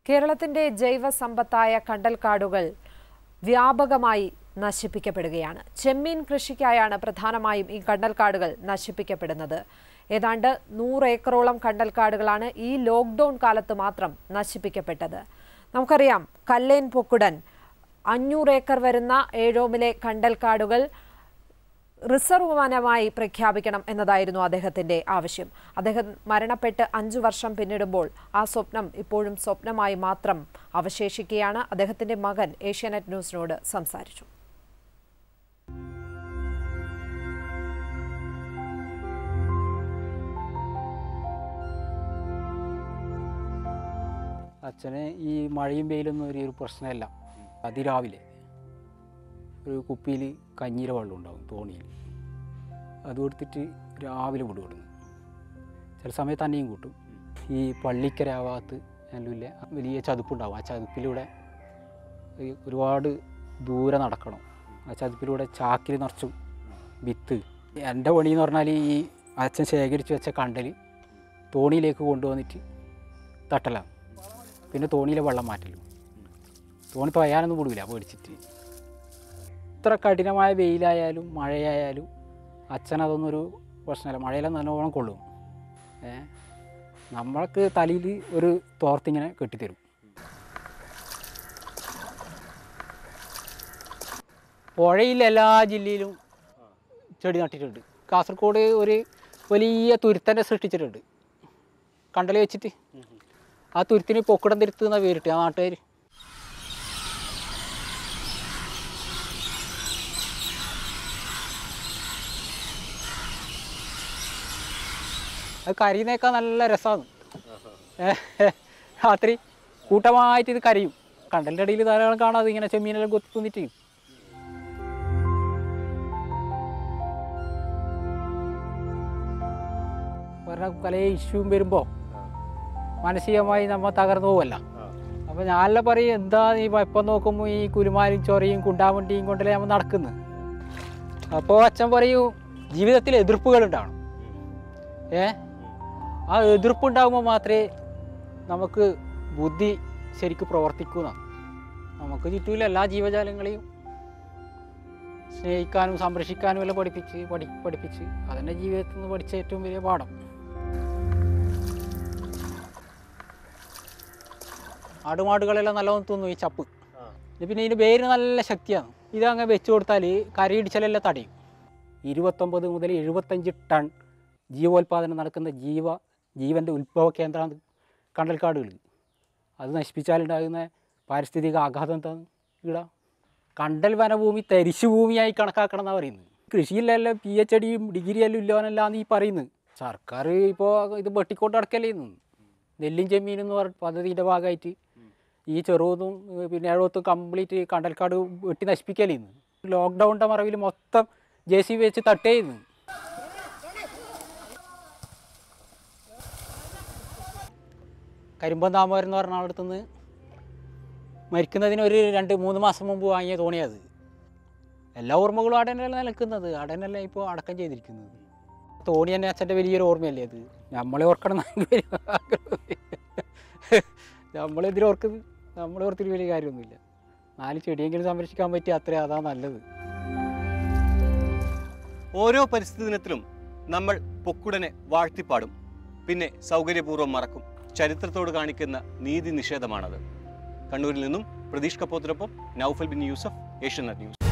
കേരളത്തിന്റെ ജൈവ സമ്പത്തായ കണ്ടൽക്കാടുകൾ വ്യാപകമായി നശിപ്പിക്കപ്പെടുകയാണ് ചെമ്മീൻ കൃഷിക്കായാണ് പ്രധാനമായും ഈ കണ്ടൽക്കാടുകൾ നശിപ്പിക്കപ്പെടുന്നത് ഏതാണ്ട് നൂറ് ഏക്കറോളം കണ്ടൽക്കാടുകളാണ് ഈ ലോക്ക്ഡൌൺ കാലത്ത് മാത്രം നശിപ്പിക്കപ്പെട്ടത് നമുക്കറിയാം കല്ലേൻ പൊക്കുടൻ അഞ്ഞൂറ് ഏക്കർ വരുന്ന ഏഴോമിലെ കണ്ടൽക്കാടുകൾ റിസർവ് വനമായി പ്രഖ്യാപിക്കണം എന്നതായിരുന്നു അദ്ദേഹത്തിന്റെ ആവശ്യം അദ്ദേഹം മരണപ്പെട്ട് അഞ്ചു വർഷം പിന്നിടുമ്പോൾ ആ സ്വപ്നം ഇപ്പോഴും സ്വപ്നമായി മാത്രം അവശേഷിക്കുകയാണ് അദ്ദേഹത്തിന്റെ മകൻ ഏഷ്യാനെറ്റ് ന്യൂസിനോട് സംസാരിച്ചു അച്ഛന് ഈ മഴയും വെയിലൊന്നും ഒരു ഒരു പ്രശ്നമല്ല അതിരാവിലെ ഒരു കുപ്പിയിൽ കഞ്ഞീര വെള്ളം ഉണ്ടാവും തോണിയിൽ അത് കൊടുത്തിട്ട് രാവിലെ വിടും ഇവിടുന്ന് ചില സമയത്ത് തന്നെയും കൂട്ടും ഈ പള്ളിക്കര ആ ഭാഗത്ത് നല്ല വലിയ ചതുപ്പുണ്ടാവും ആ ചതുപ്പിലൂടെ ഈ ഒരുപാട് ദൂരെ നടക്കണം ആ ചതുപ്പിലൂടെ ചാക്കിൽ നിറച്ചും വിത്ത് എൻ്റെ പണി എന്ന് പറഞ്ഞാൽ ഈ അച്ഛൻ ശേഖരിച്ച് വെച്ച കണ്ടൽ തോണിയിലേക്ക് കൊണ്ടുവന്നിട്ട് തട്ടലാണ് പിന്നെ തോണിയിലെ വെള്ളം മാറ്റലും തോണി തോയാനൊന്നും വിടില്ല പേടിച്ചിട്ട് ഇത്ര കഠിനമായ വെയിലായാലും മഴയായാലും അച്ഛൻ അതൊന്നും ഒരു പ്രശ്നമല്ല മഴയെല്ലാം നല്ലോണം കൊള്ളും ഏ നമ്മൾക്ക് തലയിൽ ഒരു തോർത്തിങ്ങനെ കെട്ടിത്തരും പുഴയിൽ എല്ലാ ജില്ലയിലും ചെടി നട്ടിട്ടുണ്ട് കാസർഗോഡ് ഒരു വലിയ തുരുത്തന്നെ സൃഷ്ടിച്ചിട്ടുണ്ട് കണ്ടൽ വെച്ചിട്ട് ആ തുരുത്തിന് പൊക്കിടം തിരുത്ത് എന്നാ പേരിട്ട് ആ നാട്ടുകാർ അത് കരയുന്നേക്കാൾ നല്ല രസമാണ് രാത്രി കൂട്ടമായിട്ട് ഇത് കരയും കണ്ടലിൻ്റെ ഇടയിൽ ധാരാളം കാണാതെ ഇങ്ങനെ ചെമ്മീനെല്ലാം കൊത്തി തിന്നിട്ട് പറഞ്ഞ പല ഇഷ്യൂവും വരുമ്പോൾ മാനസികമായി നമ്മൾ തകർന്നു പോവല്ല അപ്പോൾ ഞാനെല്ലാം പറയും എന്താ നീ ഇപ്പം നോക്കുമ്പോൾ ഈ കുലുമാലും ചൊറയും കുണ്ടാവണ്ടിയും കൊണ്ടല്ലേ നമ്മൾ നടക്കുന്നത് അപ്പോൾ അച്ഛൻ പറയൂ ജീവിതത്തിൽ എതിർപ്പുകൾ ഉണ്ടാവണം ഏ ആ എതിർപ്പുണ്ടാകുമ്പോൾ മാത്രമേ നമുക്ക് ബുദ്ധി ശരിക്കും പ്രവർത്തിക്കുന്ന നമുക്ക് ചുറ്റുമില്ല എല്ലാ ജീവജാലങ്ങളെയും സ്നേഹിക്കാനും സംരക്ഷിക്കാനും എല്ലാം പഠിപ്പിച്ച് പഠി പഠിപ്പിച്ച് അതെന്നെ ജീവിതത്തിൽ നിന്ന് പഠിച്ച ഏറ്റവും വലിയ പാഠം ആടുമാടുകളെല്ലാം നല്ലോണം തിന്നു ഈ ചപ്പ് ഇത് പിന്നെ ഇതിന് വേരിന് നല്ല ശക്തിയാണ് ഇതങ്ങ് വെച്ച് കൊടുത്താൽ കരയിടിച്ചലെല്ലാം തടയും ഇരുപത്തൊമ്പത് മുതൽ എഴുപത്തഞ്ച് ടൺ ജീവോൽപാദനം നടക്കുന്ന ജീവ ജീവൻ്റെ ഉത്ഭവ കേന്ദ്രമാണ് കണ്ടൽക്കാടുകൾ അത് നശിപ്പിച്ചാലുണ്ടാകുന്ന പാരിസ്ഥിതിക ആഘാതം എന്താണ് ഇവിടെ കണ്ടൽ വനഭൂമി തരിശു ഭൂമിയായി കണക്കാക്കണം എന്നാണ് പറയുന്നത് കൃഷിയിലെല്ലാം പി എച്ച് ഡിയും ഡിഗ്രിയെല്ലാം ഇല്ലവനെല്ലാം ഈ പറയുന്നത് സർക്കാർ ഇപ്പോൾ ഇത് വെട്ടിക്കൊണ്ട് നടക്കല്ലേ ഇന്ന് നെല്ലും ചെമ്മീനും എന്ന് പറഞ്ഞ പദ്ധതിൻ്റെ ഭാഗമായിട്ട് ഈ ചെറുതും പിന്നെ എഴുപത്തും കംപ്ലീറ്റ് കണ്ടൽക്കാട് വെട്ടി നശിപ്പിക്കലേ ഇന്ന് ലോക്ക്ഡൗണിൻ്റെ മറവിൽ മൊത്തം ജെ സി ബി വെച്ച് തട്ടേ ഇന്ന് കരിമ്പൻ താമരം എന്ന് പറഞ്ഞ അടുത്തുനിന്ന് മരിക്കുന്നതിന് ഒരു രണ്ട് മൂന്ന് മാസം മുമ്പ് വാങ്ങിയ തോണിയത് എല്ലാ ഓർമ്മകളും അവിടെ തന്നെയല്ല നിൽക്കുന്നത് അവിടെ തന്നെയല്ല ഇപ്പോൾ അടക്കം ചെയ്തിരിക്കുന്നത് തോണി തന്നെ അച്ഛൻ്റെ വലിയൊരു ഓർമ്മയല്ലേ അത് നമ്മളെ ഓർക്കണം എന്ന് നമ്മളെന്തിനും ഓർക്കുന്നത് നമ്മളെ ഓർത്തിട്ട് വലിയ കാര്യമൊന്നുമില്ല നാല് ചെടിയെങ്കിലും സംരക്ഷിക്കാൻ പറ്റിയ അത്രയും അതാ നല്ലത് ഓരോ പരിസ്ഥിതി ദിനത്തിലും നമ്മൾ പൊക്കുടനെ വാഴ്ത്തിപ്പാടും പിന്നെ സൗകര്യപൂർവ്വം മറക്കും ചരിത്രത്തോട് കാണിക്കുന്ന നീതി നിഷേധമാണത് കണ്ണൂരിൽ നിന്നും പ്രതീഷ് കപ്പോത്തിനൊപ്പം നൗഫൽ ബിൻ യൂസഫ് ഏഷ്യനെറ്റ് ന്യൂസ്